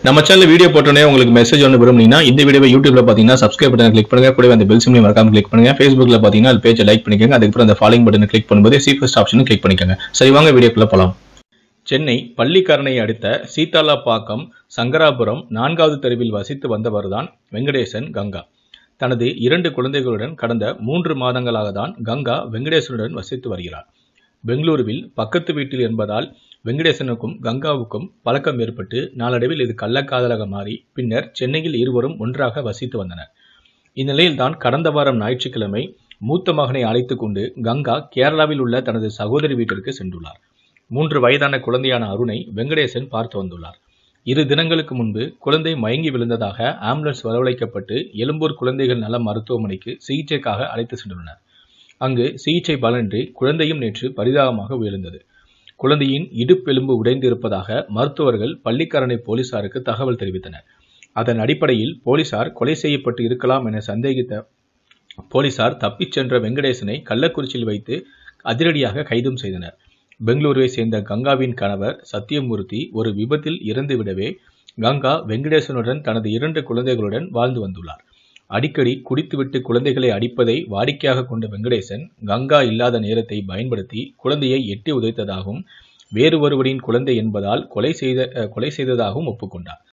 நம்ம channel video போட்டோன்னே உங்களுக்கு மெசேஜ் ஒன்று விரும்புனீங்கன்னா இந்த வீடியோவை யூடியூப்ல பார்த்தீங்கன்னா சப்ஸ்கிரைப் பட்டன் கிளிக் பண்ணுங்க கூடவே அந்த பெல் சிம்லையும் மறக்காம கிளிக் பண்ணுங்க ஃபேஸ்புக்ல பார்த்தீங்கன்னா அது பேஜை லைக் பண்ணிக்கோங்க அதுக்கப்புறம் அந்த ஃபாலோயிங் பட்டனை கிளிக் பண்ணும்போது சி ஃபர்ஸ்ட் ஆப்ஷனும் கிளிக் பண்ணிக்கோங்க சரி வாங்க வீடியோக்குள்ள போலாம் சென்னை பள்ளிக்கரணை அடுத்த சீதாலாப்பாக்கம் சங்கராபுரம் நான்காவது தெருவில் வசித்து வந்தவர்தான் வெங்கடேசன் கங்கா தனது இரண்டு குழந்தைகளுடன் கடந்த மூன்று மாதங்களாக தான் கங்கா வெங்கடேசனுடன் வசித்து வருகிறார் பெங்களூருவில் பக்கத்து வீட்டில் என்பதால் வெங்கடேசனுக்கும் கங்காவுக்கும் பழக்கம் ஏற்பட்டு நாளடைவில் இது கள்ளக்காதலாக மாறி பின்னர் சென்னையில் இருவரும் ஒன்றாக வசித்து வந்தனர் இந்நிலையில்தான் கடந்த வாரம் ஞாயிற்றுக்கிழமை மூத்த மகனை அழைத்து கொண்டு கங்கா கேரளாவில் உள்ள தனது சகோதரி வீட்டிற்கு சென்றுள்ளார் மூன்று வயதான குழந்தையான அருணை வெங்கடேசன் பார்த்து வந்துள்ளார் இரு தினங்களுக்கு முன்பு குழந்தை மயங்கி விழுந்ததாக ஆம்புலன்ஸ் வரவழைக்கப்பட்டு எழும்பூர் குழந்தைகள் நல மருத்துவமனைக்கு சிகிச்சைக்காக அழைத்து சென்றுள்ளனர் அங்கு சிகிச்சை பலனின்றி குழந்தையும் நேற்று பரிதாபமாக உயர்ந்தது குழந்தையின் இடுப்பெலும்பு உடைந்து இருப்பதாக மருத்துவர்கள் பள்ளிக்கரணை போலீசாருக்கு தகவல் தெரிவித்தனர் அதன் அடிப்படையில் போலீசார் கொலை செய்யப்பட்டு இருக்கலாம் என சந்தேகித்த போலீசார் தப்பிச் சென்ற வெங்கடேசனை கள்ளக்குறிச்சியில் வைத்து அதிரடியாக கைதும் செய்தனர் பெங்களூருவை சேர்ந்த கங்காவின் கணவர் சத்தியமூர்த்தி ஒரு விபத்தில் இறந்துவிடவே கங்கா வெங்கடேசனுடன் தனது இரண்டு குழந்தைகளுடன் வாழ்ந்து வந்துள்ளார் அடிக்கடி குடித்துவிட்டு குழந்தைகளை அடிப்பதை வாடிக்கையாக கொண்ட வெங்கடேசன் கங்கா இல்லாத நேரத்தை பயன்படுத்தி குழந்தையை எட்டி உதைத்ததாகவும் வேறு ஒருவரின் குழந்தை என்பதால் கொலை செய்த அஹ், கொலை செய்ததாகவும் ஒப்புக்கொண்டார்